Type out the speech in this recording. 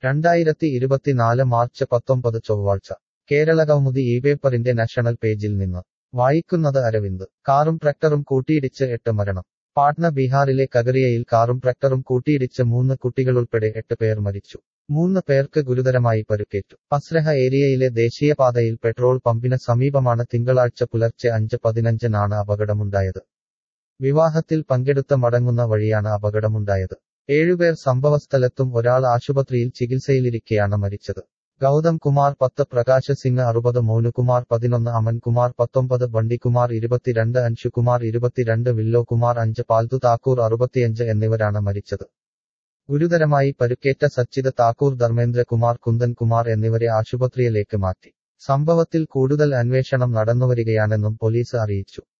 രണ്ടായിരത്തി ഇരുപത്തിനാല് മാർച്ച് പത്തൊമ്പത് ചൊവ്വാഴ്ച കേരളകൗമുദി ഈ പേപ്പറിന്റെ നാഷണൽ പേജിൽ നിന്ന് വായിക്കുന്നത് അരവിന്ദ് കാറും ട്രക്ടറും കൂട്ടിയിടിച്ച് എട്ട് മരണം പാട്ന ബീഹാറിലെ കഗറിയയിൽ കാറും ട്രക്ടറും കൂട്ടിയിടിച്ച് മൂന്ന് കുട്ടികളുൾപ്പെടെ എട്ട് പേർ മരിച്ചു മൂന്ന് പേർക്ക് ഗുരുതരമായി പരുക്കേറ്റു പസ്രഹ ഏരിയയിലെ ദേശീയപാതയിൽ പെട്രോൾ പമ്പിന് സമീപമാണ് തിങ്കളാഴ്ച പുലർച്ചെ അഞ്ച് പതിനഞ്ചിനാണ് അപകടമുണ്ടായത് വിവാഹത്തിൽ പങ്കെടുത്ത മടങ്ങുന്ന വഴിയാണ് അപകടമുണ്ടായത് ഏഴുപേർ സംഭവസ്ഥലത്തും ഒരാൾ ആശുപത്രിയിൽ ചികിത്സയിലിരിക്കെയാണ് മരിച്ചത് ഗൗതം കുമാർ പത്ത് പ്രകാശ് സിംഗ് അറുപത് മോനുകുമാർ പതിനൊന്ന് അമൻകുമാർ പത്തൊമ്പത് ബണ്ടികുമാർ ഇരുപത്തിരണ്ട് അൻഷുകുമാർ ഇരുപത്തിരണ്ട് വില്ലോകുമാർ അഞ്ച് പാൽതു താക്കൂർ അറുപത്തിയഞ്ച് എന്നിവരാണ് മരിച്ചത് ഗുരുതരമായി പരുക്കേറ്റ സച്ചിത് താക്കൂർ ധർമ്മേന്ദ്രകുമാർ കുന്ദൻ കുമാർ എന്നിവരെ ആശുപത്രിയിലേക്ക് മാറ്റി സംഭവത്തിൽ കൂടുതൽ അന്വേഷണം നടന്നുവരികയാണെന്നും പോലീസ് അറിയിച്ചു